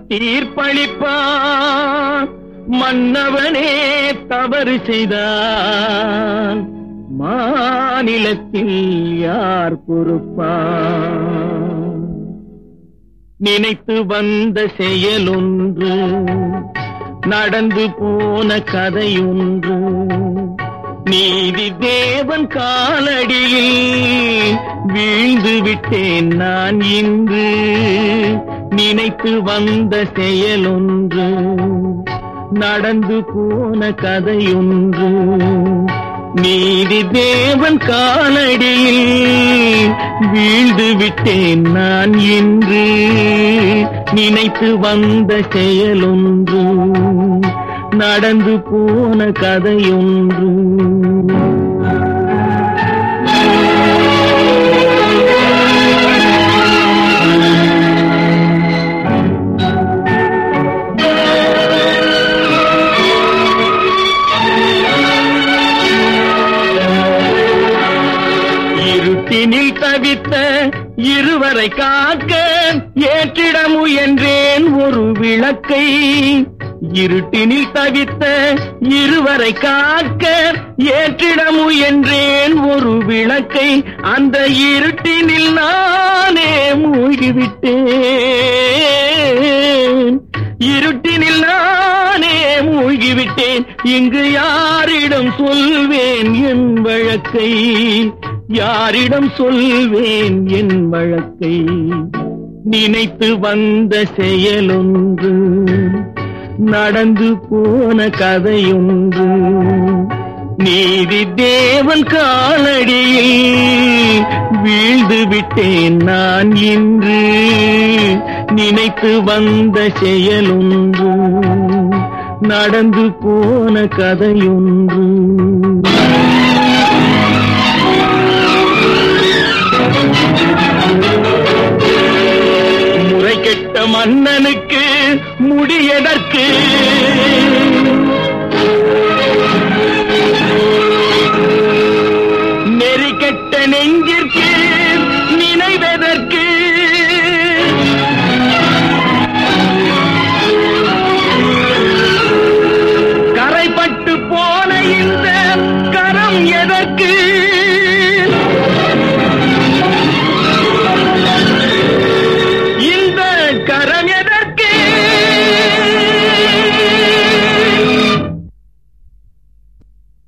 தீர்ப்பளிப்பான் மன்னவனே தவறு செய்தான் மாநிலத்தில் யார் பொறுப்பான் நினைத்து வந்த செயலொன்று நடந்து போன கதையொன்று நீதி தேவன் காலடியில் வீழ்ந்து விட்டேன் நான் இன்று நினைத்து வந்த செயலொன்று நடந்து போன கதையொன்று நீதி தேவன் காலடியில் வீழ்ந்து விட்டேன் நான் இன்று நினைத்து வந்த செயலொன்று நடந்து போன கதையொன்று இருட்டினில் தவித்த இருவரை காக்க ஏற்றிட முயன்றேன் ஒரு விளக்கை இருட்டினில் தவித்த இருவரை காக்க ஏற்றிட முயன்றேன் ஒரு விளக்கை அந்த இருட்டினில் நானே மூழ்கிவிட்டேன் இருட்டினில் நானே மூழ்கிவிட்டேன் இங்கு யாரிடம் சொல்வேன் என் வழக்கை யாரிடம் சொல்வேன் என் வழக்கை நினைத்து வந்த செயலொன்று நடந்து போன கதையொன்று நீதி தேவன் காலடியில் வீழ்ந்து விட்டேன் நான் இன்று நினைத்து வந்த செயலொன்று நடந்து போன கதையொன்று முறை கெட்ட மன்னனுக்கு முடியதற்கு